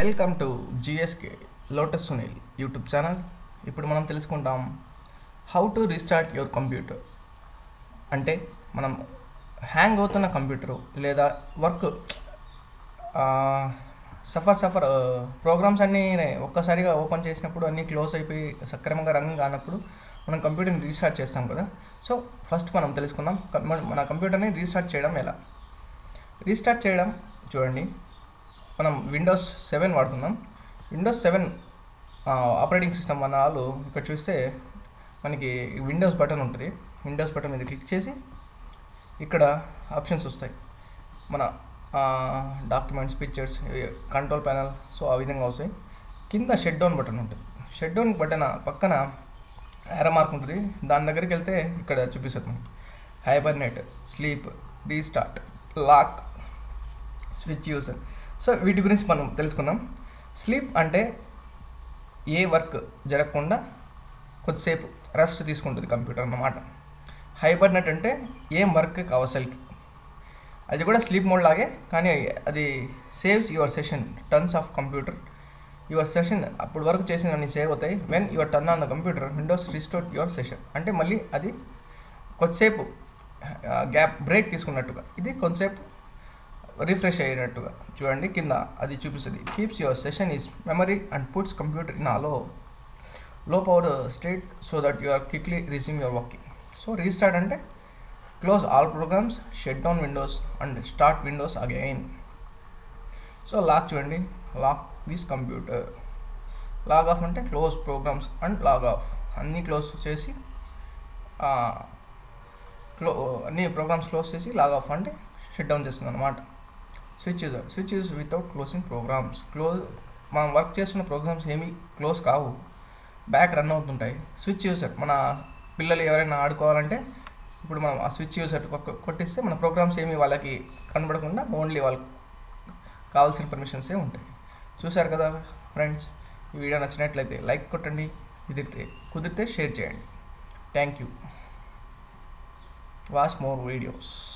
welcome to GSK Lotus Sunil YouTube channel ఇప్పుడు మనం తెలుసుకుంటాం how to restart your computer అంటే మనం హ్యాంగ్ అవుతున్న కంప్యూటరు లేదా వర్క్ సఫర్ సఫర్ ప్రోగ్రామ్స్ అన్నీ ఒక్కసారిగా ఓపెన్ చేసినప్పుడు అన్నీ క్లోజ్ అయిపోయి సక్రమంగా రంగం కానప్పుడు మనం కంప్యూటర్ని రీస్టార్ట్ చేస్తాం కదా సో ఫస్ట్ మనం తెలుసుకుందాం కం- మన- మన కంప్యూటర్ని రీస్టార్ట్ చేయడం ఎలా రీస్టార్ట్ చేయడం చూడండి మనం విండోస్ సెవెన్ వాడుతున్నాం విండోస్ సెవెన్ ఆపరేటింగ్ సిస్టమ్ మన వాళ్ళు ఇక్కడ చూస్తే మనకి విండోస్ బటన్ ఉంటుంది విండోస్ బటన్ మీద క్లిక్ చేసి ఇక్కడ ఆప్షన్స్ వస్తాయి మన documents pictures control panel so ఆ విధంగా వస్తాయి కింద షెడ్ డౌన్ బటన్ ఉంటుంది షెడ్ డౌన్ బటన్ పక్కన యారో మార్క్ ఉంటుంది దాని దగ్గరికి వెళ్తే ఇక్కడ చూపిస్తుంది మనకి hibernate sleep restart lock switch user so వీటి గురించి మనం తెలుసుకుందాం స్లీప్ అంటే ఏ వర్క్ జరగకుండా కొద్దిసేపు రెస్ట్ తీసుకుంటుంది కంప్యూటర్ అన్నమాట హైబర్నెట్ అంటే ఏం వర్క్ కావసలకి అది కూడా స్లీప్ మోడ్ లాగే కానీ అది saves your session turns off computer your session అప్పుడు వరకు చేసిన అన్ని సేవ్ అవుతాయి when your turn on the computer Windows restore your session అంటే మళ్ళీ అది కొద్దిసేపు గ్యాప్ బ్రేక్ తీసుకున్నట్టుగా ఇది కొంతసేపు రిఫ్రెష్ అయినట్టుగా చూడండి కింద అది చూపిస్తుంది keeps your session is memory and puts computer in a low low power state so that you are quickly receive your working so restart అంటే close all programs shut down Windows and start Windows again so lock చూడండి lock this computer log off అంటే close programs and log off అన్నీ close చేసి close అన్ని programs close చేసి log off అంటే shut down చేస్తుంది అనమాట switch user switch use without closing programs close మనం వర్క్ చేస్తున్న ప్రోగ్రామ్స్ ఏమీ క్లోజ్ కావు బ్యాక్ రన్ అవుతుంటాయి స్విచ్ యూజర్ మన పిల్లలు ఎవరైనా ఆడుకోవాలంటే ఇప్పుడు మనం ఆ స్విచ్ యూజర్ కొట్టిస్తే మన ప్రోగ్రామ్స్ ఏమి వాళ్ళకి కనబడకుండా ఓన్లీ వాళ్ళకి కావాల్సిన పర్మిషన్సే ఉంటాయి చూశారు కదా ఫ్రెండ్స్ ఈ వీడియో నచ్చినట్లయితే లైక్ కొట్టండి కుదిరితే కుదిరితే షేర్ చేయండి thank you watch more videos